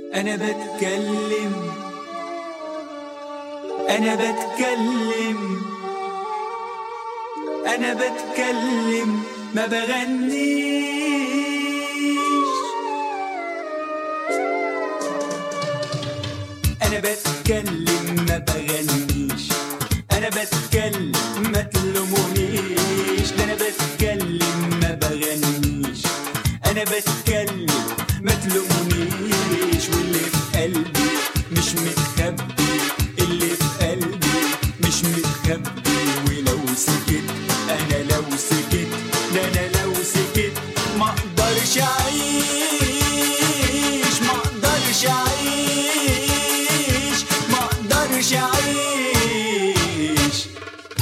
أنا بتكلم أنا بتكلم أنا بتكلم ما بغنيش أنا بتكلم ما بغنيش أنا بتكلم ما تلومونيش ده أنا بتكلم ما بغنيش أنا بتكلم ما تلومونيش واللي في قلبي مش متخبي اللي في قلبي مش متخبي ولو سكت أنا لو سكت ده أنا لو سكت ما أقدرش أعيش ما أقدرش أعيش ما أقدرش أعيش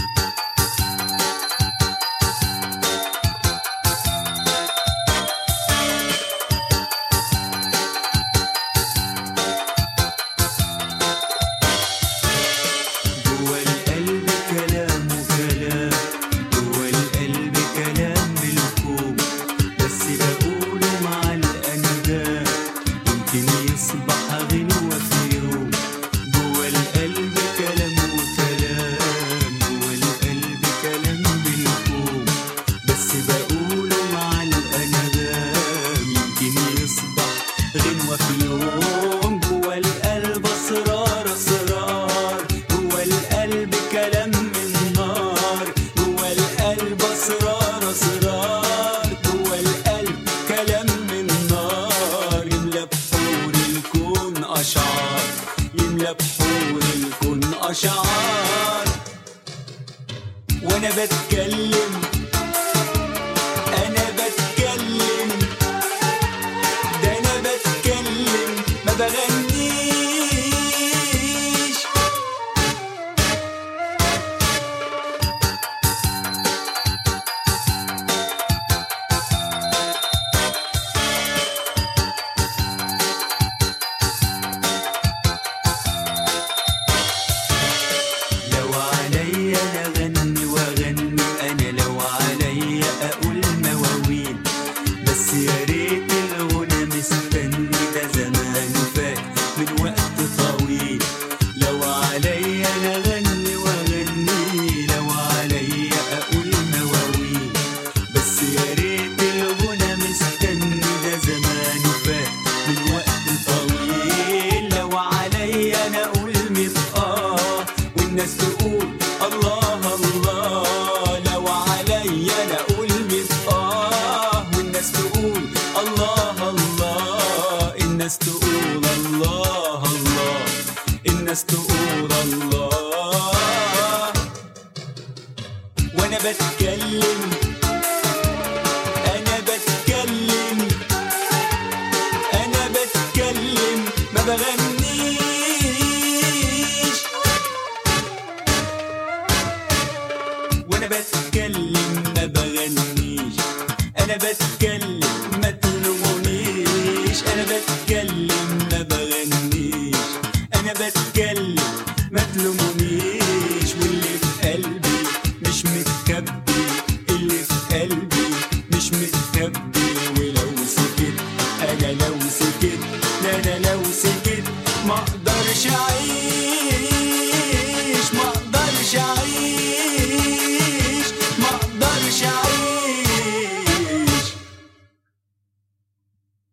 جوا القلب كلام وكلام جوا القلب كلام بالكوم بس بقوله مع الأندام يمكن يصبح غنوة في يوم جوا القلب كلام وكلام جوا القلب كلام بالكوم بس بقوله مع الأندام يمكن يصبح غنوة في يوم جوا القلب أسرار أسرار جوا القلب كلام من نار جوا القلب أسرار أسرار جوا القلب كلام من نار يملى بحور الكون أشعار يملى بحور الكون أشعار وأنا بتكلم أنا بتكلم ده أنا بتكلم ما بغنيش لو عليا انا اغني واغني انا لو عليا اقول مواويل بس يا ريت الغنى مستني ده زمان فات من وقت طويل لو عليا انا اغني واغني لو عليا اقول مواويل بس يا ريت الغنى مستني ده زمان فات من وقت طويل لو عليا انا اقول ميت اه والناس تقول الله الله لو عليا انا اقول ميت اه والناس تقول الله الله الناس تقول الله الله الناس تقول الله وانا بتكلم انا بتكلم انا بتكلم ما بغنيش وانا بتكلم ما بغنيش انا بتكلم ما تلومونيش انا بتكلم ما بغنيش انا بتكلم ما تلومونيش واللي في قلبي مش متخبي اللي في قلبي مش متخبي ولو سكت انا لو سكت ده انا لو سكت ما اقدرش اعيش